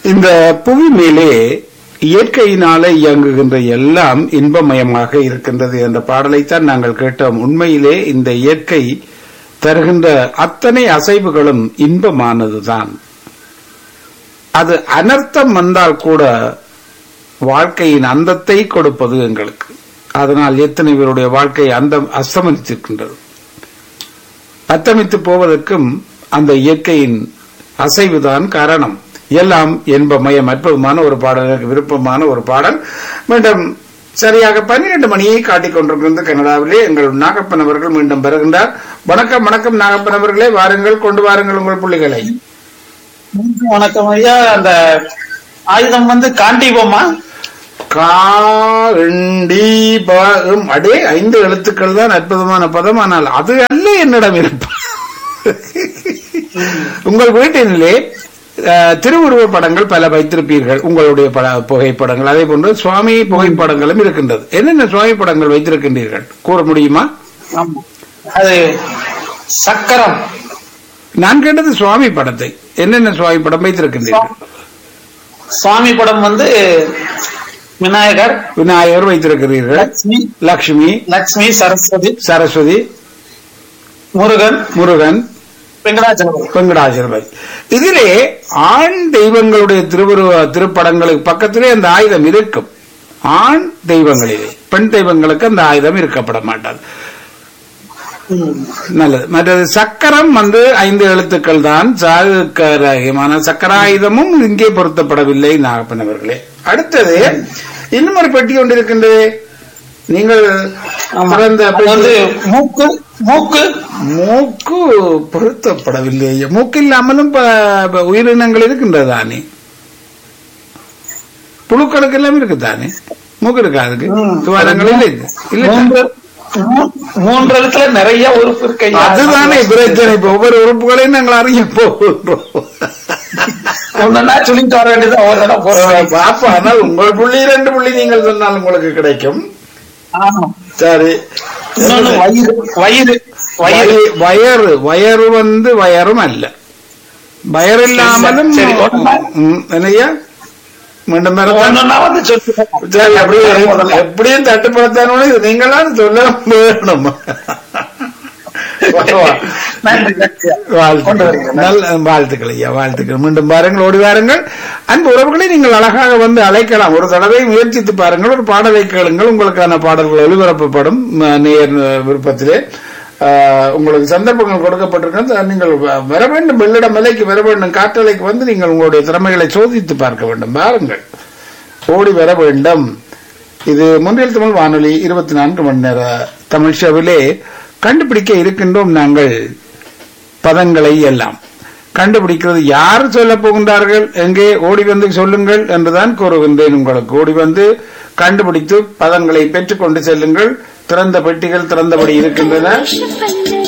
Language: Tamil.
இந்த புவி மேலே இயற்கையினாலே இயங்குகின்ற எல்லாம் இன்பமயமாக இருக்கின்றது என்ற பாடலைத்தான் நாங்கள் கேட்டோம் உண்மையிலே இந்த இயற்கை தருகின்ற அத்தனை அசைவுகளும் இன்பமானதுதான் அது அனர்த்தம் வந்தால் கூட வாழ்க்கையின் அந்தத்தை கொடுப்பது எங்களுக்கு அதனால் எத்தனை பேருடைய வாழ்க்கை அந்தம் அஸ்தமனித்திருக்கின்றது அத்தமித்து போவதற்கும் அந்த இயற்கையின் அசைவுதான் காரணம் எல்லாம் என்பமயம் அற்புதமான ஒரு பாடல் எனக்கு விருப்பமான ஒரு பாடல் மீண்டும் சரியாக பன்னிரண்டு மணியை காட்டிக் கொண்டிருக்கிறது கனடாவிலே எங்கள் நாகப்பன் அவர்கள் மீண்டும் பெறுகின்றார் வணக்கம் வணக்கம் நாகப்பன் அவர்களே வாருங்கள் கொண்டு வாருங்கள் உங்கள் புள்ளிகளை வணக்கம் ஐயா அந்த ஆயுதம் வந்து காண்டீபமா காண்டீபம் அடே ஐந்து எழுத்துக்கள் தான் அற்புதமான பதம் ஆனால் அது அல்ல என்னிடம் இருப்ப உங்கள் வீட்டினிலே அஹ், திருவுருவ படங்கள் பல வைத்திருப்பீர்கள் உங்களுடைய பட புகைப்படங்கள் அதே போன்று சுவாமி புகைப்படங்களும் இருக்கின்றது என்னென்ன சுவாமி படங்கள் வைத்திருக்கின்றீர்கள் கூற முடியுமா ஆமா. அது சக்கரம் நான் கேட்டது சுவாமி படத்தை என்னென்ன சுவாமி படம் வைத்திருக்கின்றீர்கள் சுவாமி படம் வந்து விநாயகர் விநாயகர் வைத்திருக்கிறீர்கள் லட்சுமி லக்ஷ்மி லட்சுமி சரஸ்வதி சரஸ்வதி முருகன் முருகன் வெங்கடாச்சலம் வெங்கடாச்சலபதி இதிலே ஆண் தெய்வங்களுடைய திருவுருவ திருப்படங்களுக்கு பக்கத்திலே அந்த ஆயுதம் இருக்கும் ஆண் தெய்வங்களிலே பெண் தெய்வங்களுக்கு அந்த ஆயுதம் இருக்கப்பட மாட்டாது நல்லது மற்றது சக்கரம் வந்து ஐந்து எழுத்துக்கள் தான் சாதுக்கரகமான சக்கராயுதமும் இங்கே பொருத்தப்படவில்லை நாகப்பன் அவர்களே அடுத்தது இன்னும் ஒரு பெட்டி கொண்டிருக்கின்றது நீங்கள் பிறந்த அது வந்து மூக்கு மூக்கு மூக்கு பொருத்தப்படவில்லை ஐயா. மூக்கு இல்லாமலும் ப- ப- உயிரினங்கள் இருக்கின்றதானே புழுக்களுக்கு எல்லாம் இருக்குதானே மூக்கு இருக்கா அதுக்கு ம். துவாரங்கள் இல்லை இல்ல மூன்று மூ- மூன்று இடத்துல நிறைய உறுப்பு இருக்கு ஐயா. அதுதானே பிரச்சனை இப்ப ஒவ்வொரு உறுப்புகளையும் நாங்கள் அறிய போகின்றோம் ஒண்ணுன்னா சொல்லிட்டு வர வேண்டியது ஒரு தடவை போற வேண்டியது. பாப்பா ஆனால் உங்கள் புள்ளி ரெண்டு புள்ளி நீங்கள் சொன்னால் உங்களுக்கு கிடைக்கும் ஆமா சரி இன்னொன்னு வயிறு வயிறு வயிறு வய- வயறு வயறு வந்து வயரும் அல்ல வயர் இல்லாமலும் சரி, ஒண்ணுன்னா- ம், என்னய்யா மீண்டும் பிறந்தா- ஒண்ணுன்னா வந்து சொல்லி சரி அப்படியே எப்படியும் தட்டுப்படுத்தானே நீங்களாம் சொல்ல வேணும் நன்றி நன்றி கொண்டு வாழ்த்துக்கள் வருகிறேன். நல்ல வாழ்த்துக்கள் ஐயா வாழ்த்துக்கள் மீண்டும் பாருங்கள் ஓடி வாருங்கள் அன்பு உறவுகளை நீங்கள் அழகாக வந்து அழைக்கலாம் ஒரு தடவை முயற்சித்து பாருங்கள் ஒரு பாடலை கேளுங்கள் உங்களுக்கான பாடல்கள் ஒளிபரப்பப்படும் ம, நேர் விருப்பத்திலே ஆஹ், உங்களுக்கு சந்தர்ப்பங்கள் கொடுக்கப்பட்டிருக்கிறது நீங்கள் வ- வர வேண்டும் வெள்ளிடம் விலைக்கு வர வேண்டும் காற்றலைக்கு வந்து நீங்கள் உங்களுடைய திறமைகளை சோதித்து பார்க்க வேண்டும் பாருங்கள் ஓடி வர வேண்டும் இது முன்னில் தமிழ் வானொலி இருபத்தி நான்கு மணி நேர தமிழ் ஷோவிலே கண்டுபிடிக்க இருக்கின்றோம் நாங்கள் பதங்களை எல்லாம் கண்டுபிடிக்கிறது யார் சொல்ல போகின்றார்கள் எங்கே ஓடி வந்து சொல்லுங்கள் என்றுதான் கூறுகின்றேன் உங்களுக்கு ஓடி வந்து கண்டுபிடித்து பதங்களை பெற்றுக்கொண்டு செல்லுங்கள் திறந்த பெட்டிகள் திறந்தபடி இருக்கின்றன